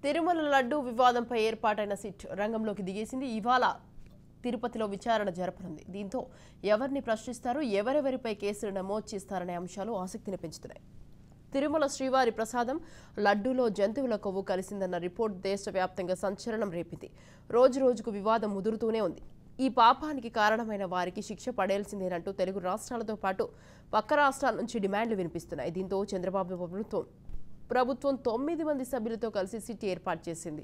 తిరుమల లడ్డు వివాదంపై ఏర్పాటైన సిట్ రంగంలోకి దిగేసింది ఇవాళ తిరుపతిలో విచారణ జరపనుంది దీంతో ఎవరిని ప్రశ్నిస్తారు ఎవరెవరిపై కేసులు నమోదు చేస్తారనే అంశాలు ఆసక్తిని పెంచుతున్నాయి తిరుమల శ్రీవారి ప్రసాదం లడ్డూలో జంతువుల కొవ్వు కలిసిందన్న రిపోర్ట్ దేశవ్యాప్తంగా సంచలనం రేపింది రోజు రోజుకు వివాదం ముదురుతూనే ఉంది ఈ పాపానికి కారణమైన వారికి శిక్ష పడేయాల్సిందేనంటూ తెలుగు రాష్ట్రాలతో పాటు పక్క రాష్ట్రాల నుంచి డిమాండ్లు వినిపిస్తున్నాయి దీంతో చంద్రబాబు ప్రభుత్వం ప్రభుత్వం తొమ్మిది మంది సభ్యులతో కలిసి సిట్ ఏర్పాటు చేసింది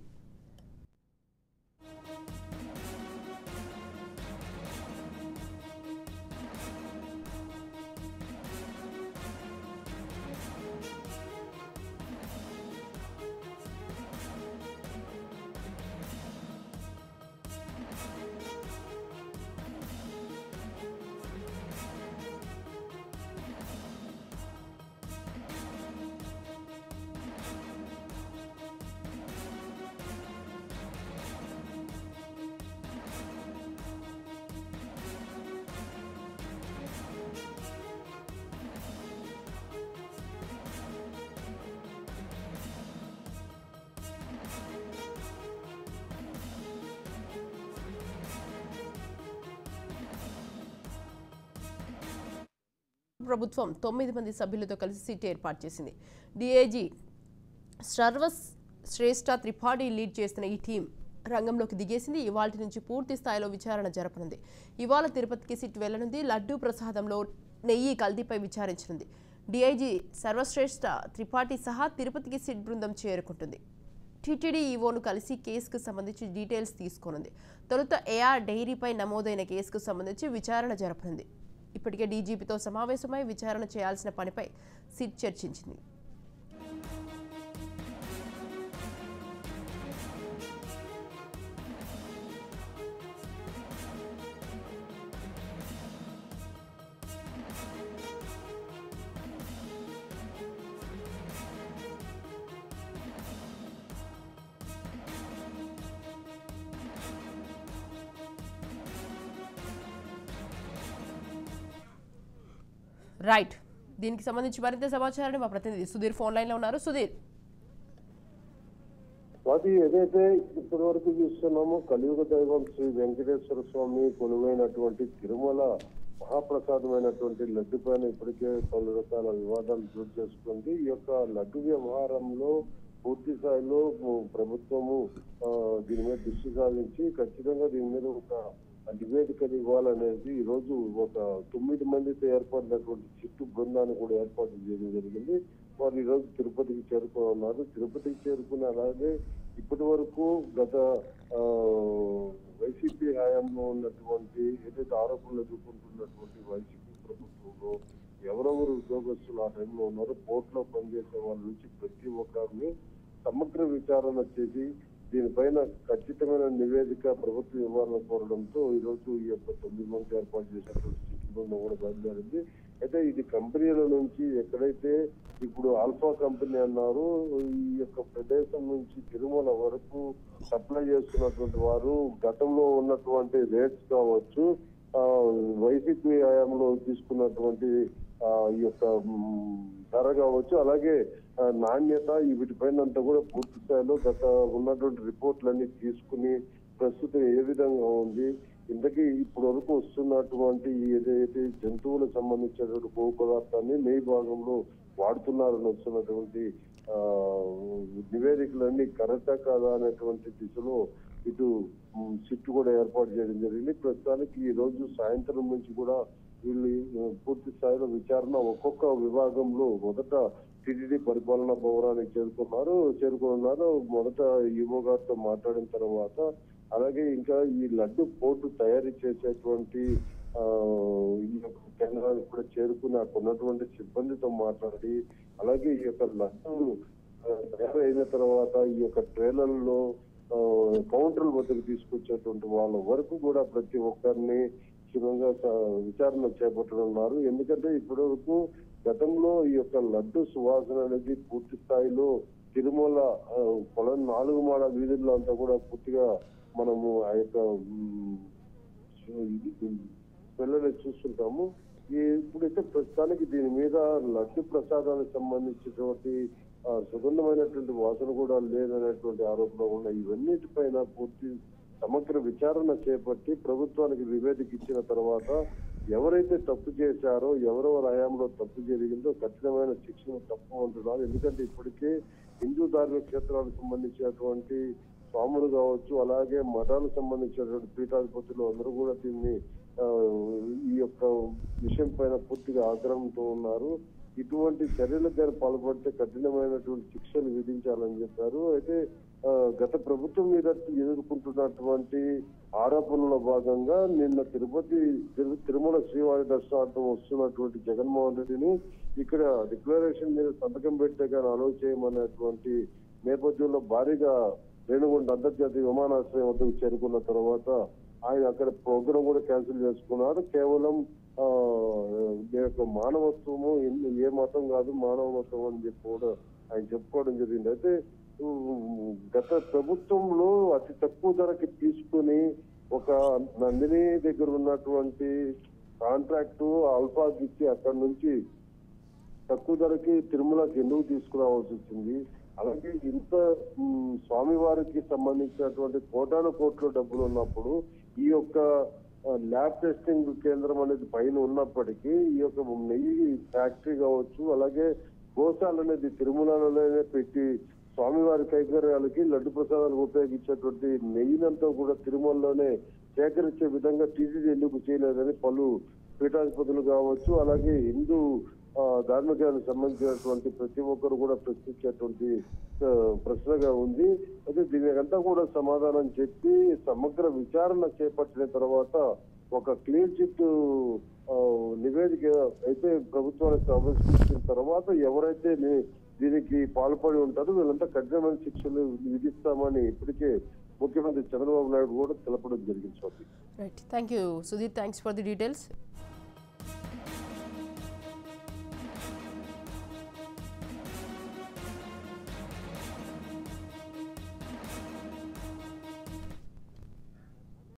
ప్రభుత్వం తొమ్మిది మంది సభ్యులతో కలిసి సిట్ ఏర్పాటు చేసింది DIG Sarvashreshtha Tripathi lead చేస్తున్న ఈ టీం రంగంలోకి దిగేసింది ఇవాళ నుంచి పూర్తి స్థాయిలో విచారణ జరపనుంది ఇవాళ తిరుపతికి సిట్ వెళ్లనుంది లడ్డూ ప్రసాదంలో నెయ్యి కల్తీపై విచారించనుంది డిఐజీ సర్వశ్రేష్ఠ త్రిపాఠి సహా తిరుపతికి సిట్ బృందం చేరుకుంటుంది టీటీడీ ఈవోను కలిసి కేసుకు సంబంధించి డీటెయిల్స్ తీసుకోనుంది తొలుత ఏఆర్ డైరీపై నమోదైన కేసుకు సంబంధించి విచారణ జరపనుంది ఇప్పటికే డీజీపీతో సమావేశమై విచారణ చేయాల్సిన పనిపై సిట్ చర్చించింది రైట్ దీనికి సంబంధించి మరింత సమాచారాన్ని మా ప్రతినిధి సుధీర్ ఫోన్ లైన్లో ఉన్నారు సుధీర్ స్వాతి ఏదైతే ఇప్పటి వరకు చూస్తున్నామో కలియుగ దైవం శ్రీ వెంకటేశ్వర స్వామి కొలువైనటువంటి తిరుమల మహాప్రసాదమైనటువంటి లడ్డు పైన ఇప్పటికే పలు రకాల వివాదాలు చోటు చేసుకుంది ఈ యొక్క లడ్డు వ్యవహారంలో పూర్తి స్థాయిలో ప్రభుత్వము ఆ, దీని మీద దృష్టి సాధించి ఖచ్చితంగా దీని మీద ఒక నివేదికలు ఇవ్వాలనేది ఈ రోజు ఒక తొమ్మిది మందితో ఏర్పడినటువంటి చిట్టు బృందాన్ని కూడా ఏర్పాటు చేయడం జరిగింది వారు ఈ రోజు తిరుపతికి చేరుకుని ఉన్నారు తిరుపతికి చేరుకుని అలాగే ఇప్పటి వరకు గత ఆ, వైసీపీ హయాంలో ఉన్నటువంటి ఏదైతే ఆరోపణలు ఎదుర్కొంటున్నటువంటి వైసీపీ ప్రభుత్వంలో ఎవరెవరు ఉద్యోగస్తులు ఆ టైంలో ఉన్నారో పోర్టులో పనిచేసే వాళ్ళ నుంచి ప్రతి ఒక్కరిని సమగ్ర విచారణ చేసి దీనిపైన ఖచ్చితమైన నివేదిక ప్రభుత్వం ఇవ్వాలని కోరడంతో ఈ రోజు ఈ యొక్క తొమ్మిది మంది ఏర్పాటు చేసినటువంటి సిటీ బృందం కూడా బయలుదేరింది అయితే ఇది కంపెనీల నుంచి ఎక్కడైతే ఇప్పుడు ఆల్ఫా కంపెనీ అన్నారు ఈ యొక్క ప్రదేశం నుంచి తిరుమల వరకు సప్లై చేస్తున్నటువంటి వారు గతంలో ఉన్నటువంటి రేట్స్ కావచ్చు ఆ, వైసీపీ హయాంలో తీసుకున్నటువంటి ఆ, ఈ యొక్క మ్, ధర కావచ్చు అలాగే ఆ, నాణ్యత ఈ వీటిపైన అంతా కూడా పూర్తి స్థాయిలో గత ఉన్నటువంటి రిపోర్ట్లన్నీ తీసుకుని ప్రస్తుతం ఏ విధంగా ఉంది ఇంతకీ ఇప్పటి వరకు వస్తున్నటువంటి ఈ ఏదైతే జంతువులకు సంబంధించినటువంటి కొవ్వు పదార్థాన్ని నెయ్యి భాగంలో వాడుతున్నారని వస్తున్నటువంటి ఆ, నివేదికలన్నీ కరెక్టా కాదా అనేటువంటి దిశలో ఇటు మ్, సిట్ కూడా ఏర్పాటు చేయడం జరిగింది ప్రస్తుతానికి ఈ రోజు సాయంత్రం నుంచి కూడా వీళ్ళు ఆ, పూర్తి స్థాయిలో విచారణ ఒక్కొక్క విభాగంలో మొదట టిటిడి పరిపాలనా భవనానికి చేరుకున్నారు చేరుకున్నారు మొదట ఈవో గారితో మాట్లాడిన తర్వాత అలాగే ఇంకా ఈ లడ్డు పోటు తయారీ చేసేటువంటి ఆ, ఈ యొక్క కేంద్రానికి కూడా చేరుకుని అక్కడ ఉన్నటువంటి సిబ్బందితో మాట్లాడి అలాగే ఈ యొక్క లడ్డు ఆ, తయారైన తర్వాత ఈ యొక్క ట్రైలర్లో ఆ, కౌంటర్ల వద్దకు తీసుకొచ్చేటువంటి వాళ్ళ వరకు కూడా ప్రతి ఒక్కరిని క్షుణ్ణంగా స- విచారణ చేపట్టనున్నారు ఎందుకంటే ఇప్పటి వరకు గతంలో ఈ యొక్క లడ్డు సువాసన అనేది పూర్తి స్థాయిలో తిరుమల ఆ, పొలం నాలుగు మాడ వీధుల్లో అంతా కూడా పూర్తిగా మనము ఆ యొక్క మ్, ఇది పిల్లలు చూస్తుంటాము ఈ ఇప్పుడైతే ప్రస్తుతానికి దీని మీద లడ్డు ప్రసాదానికి సంబంధించినటువంటి ఆ, సుగంధమైనటువంటి వాసన కూడా లేదనేటువంటి ఆరోపణ ఉన్నాయి ఇవన్నిటిపైన పూర్తి సమగ్ర విచారణ చేపట్టి ప్రభుత్వానికి నివేదిక ఇచ్చిన తర్వాత ఎవరైతే తప్పు చేశారో ఎవరెవరు హయాంలో తప్పు జరిగిందో కఠినమైన శిక్షను తప్పమంటున్నారు ఎందుకంటే ఇప్పటికే హిందూ ధార్మిక క్షేత్రాలకు సంబంధించినటువంటి స్వాములు కావచ్చు అలాగే మఠాలకు సంబంధించినటువంటి పీఠాధిపతులు అందరూ కూడా దీన్ని ఆ, ఈ యొక్క విషయం పైన పూర్తిగా ఆగ్రహంతో ఉన్నారు ఇటువంటి చర్యలకు గాని పాల్పడితే కఠినమైనటువంటి శిక్షలు విధించాలని చెప్పారు అయితే ఆ, గత ప్రభుత్వం మీద ఎదుర్కొంటున్నటువంటి ఆరోపణల భాగంగా నిన్న తిరుపతి తిరు- తిరుమల శ్రీవారి దర్శనార్థం వస్తున్నటువంటి జగన్మోహన్ రెడ్డిని ఇక్కడ డిక్లరేషన్ మీద సంతకం పెట్టే కానీ అలో చేయమనేటువంటి నేపథ్యంలో భారీగా రేణుగుంట అంతర్జాతీయ విమానాశ్రయం వద్దకు చేరుకున్న తర్వాత ఆయన అక్కడ ప్రోగ్రాం కూడా క్యాన్సిల్ చేసుకున్నారు కేవలం ఆ ఈ యొక్క మానవత్వము ఎన్ని- ఏ మతం కాదు మానవ మతం అని చెప్పి కూడా ఆయన చెప్పుకోవడం జరిగింది అయితే ఉమ్, గత ప్రభుత్వంలో అతి తక్కువ ధరకి తీసుకుని ఒక నందిని దగ్గర ఉన్నటువంటి కాంట్రాక్టు అల్ఫాకి ఇచ్చి అక్కడ నుంచి తక్కువ ధరకి తిరుమలకి ఎందుకు తీసుకురావాల్సి వచ్చింది అలాగే ఇంత మ్, స్వామివారికి సంబంధించినటువంటి కోటాను కోట్ల డబ్బులు ఉన్నప్పుడు ఈ యొక్క ఆ, ల్యాబ్ టెస్టింగ్ కేంద్రం అనేది పైన ఉన్నప్పటికీ ఈ యొక్క నెయ్యి ఫ్యాక్టరీ కావచ్చు అలాగే గోశాల అనేది తిరుమలలోనే పెట్టి స్వామివారి కైంకర్యాలకి లడ్డు ప్రసాదాలకు ఉపయోగించేటువంటి నెయ్యినంతా కూడా తిరుమలలోనే సేకరించే విధంగా టీటీడీ ఎందుకు చేయలేదని పలు పీఠాధిపతులు కావచ్చు అలాగే హిందూ ఆ, ధార్మికానికి సంబంధించినటువంటి ప్రతి ఒక్కరు కూడా ప్రశ్నించేటువంటి ఆ, ప్రశ్నగా ఉంది అయితే దీనికంతా కూడా సమాధానం చెప్పి సమగ్ర విచారణ చేపట్టిన తర్వాత ఒక క్లీన్ చిట్ ఆ, నివేదిక అయితే ప్రభుత్వానికి సమర్పించిన తర్వాత ఎవరైతే ని- దీనికి పాల్పడి ఉంటారో వీళ్ళంతా కఠినమైన శిక్షలు విధిస్తామని ఇప్పటికే ముఖ్యమంత్రి చంద్రబాబు నాయుడు కూడా తెలపడం జరిగింది Swami right thank you Sudhir thanks for the details